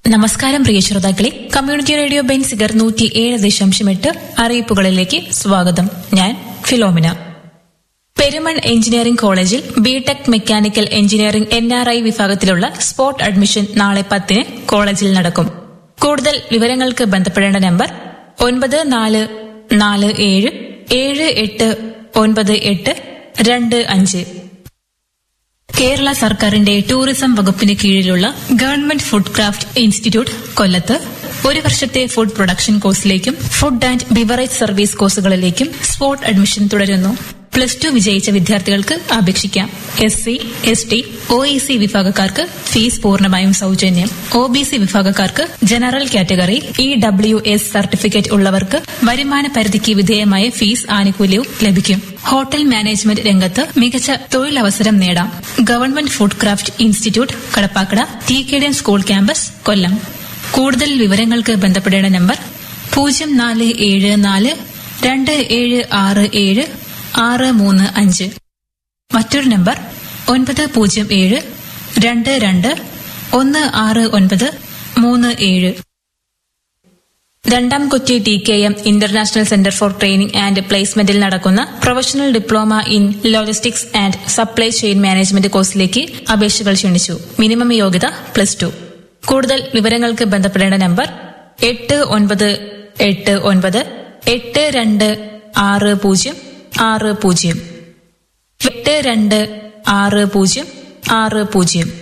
നമസ്കാരം പ്രിയ ശ്രോതാക്കളെ community radio Benziger നൂറ്റി ഏഴ് ദശാംശം എട്ട് അറിയിപ്പുകളിലേക്ക് സ്വാഗതം ഞാൻ ഫിലോമിന പെരുമൺ എഞ്ചിനീയറിംഗ് കോളേജിൽ BTech mechanical engineering N R I വിഭാഗത്തിലുള്ള സ്പോട്ട് അഡ്മിഷൻ നാളെ പത്തിന് കോളേജിൽ നടക്കും കൂടുതൽ വിവരങ്ങൾക്ക് ബന്ധപ്പെടേണ്ട നമ്പർ ഒൻപത് നാല് നാല് ഏഴ് ഏഴ് എട്ട് ഒൻപത് എട്ട് രണ്ട് അഞ്ച് കേരള സർക്കാരിന്റെ ടൂറിസം വകുപ്പിന് കീഴിലുള്ള ഗവൺമെന്റ് ഫുഡ് ക്രാഫ്റ്റ് ഇൻസ്റ്റിറ്റ്യൂട്ട് കൊല്ലത്ത് ഒരു വർഷത്തെ ഫുഡ് പ്രൊഡക്ഷൻ കോഴ്സിലേക്കും ഫുഡ് ആൻഡ് ബിവറേജ് സർവീസ് കോഴ്സുകളിലേക്കും സ്പോട്ട് അഡ്മിഷൻ തുടരുന്നു പ്ലസ് ടു വിജയിച്ച വിദ്യാർത്ഥികൾക്ക് അപേക്ഷിക്കാം S C S T O E C വിഭാഗക്കാർക്ക് ഫീസ് പൂർണ്ണമായും സൌജന്യം ഒ ബി സി വിഭാഗക്കാർക്ക് general category E W S certificate ഉള്ളവർക്ക് വരുമാന പരിധിക്ക് വിധേയമായ ഫീസ് ആനുകൂല്യവും ലഭിക്കും ഹോട്ടൽ മാനേജ്മെന്റ് രംഗത്ത് മികച്ച തൊഴിലവസരം നേടാം government food craft institute Kadappakkada T K D M school campus Kollam കൂടുതൽ വിവരങ്ങൾക്ക് ബന്ധപ്പെടേണ്ട നമ്പർ പൂജ്യം നാല് ഏഴ് നാല് രണ്ട് ഏഴ് ആറ് ഏഴ് ആറ് മൂന്ന് അഞ്ച് മറ്റൊരു നമ്പർ ഒൻപത് പൂജ്യം ഏഴ് രണ്ട് രണ്ട് ഒന്ന് ആറ് ഒൻപത് മൂന്ന് ഏഴ് രണ്ടാം Kochi T K M international centre for training and പ്ലേസ്മെന്റിൽ നടക്കുന്ന professional diploma in logistics and supply chain management കോഴ്സിലേക്ക് അപേക്ഷകൾ ക്ഷണിച്ചു മിനിമം യോഗ്യത പ്ലസ് ടു കൂടുതൽ വിവരങ്ങൾക്ക് ബന്ധപ്പെടേണ്ട നമ്പർ എട്ട് ഒൻപത് എട്ട് ഒൻപത് എട്ട് രണ്ട് ആറ് പൂജ്യം ആറ് പൂജ്യം എട്ട് രണ്ട് ആറ് പൂജ്യം ആറ് പൂജ്യം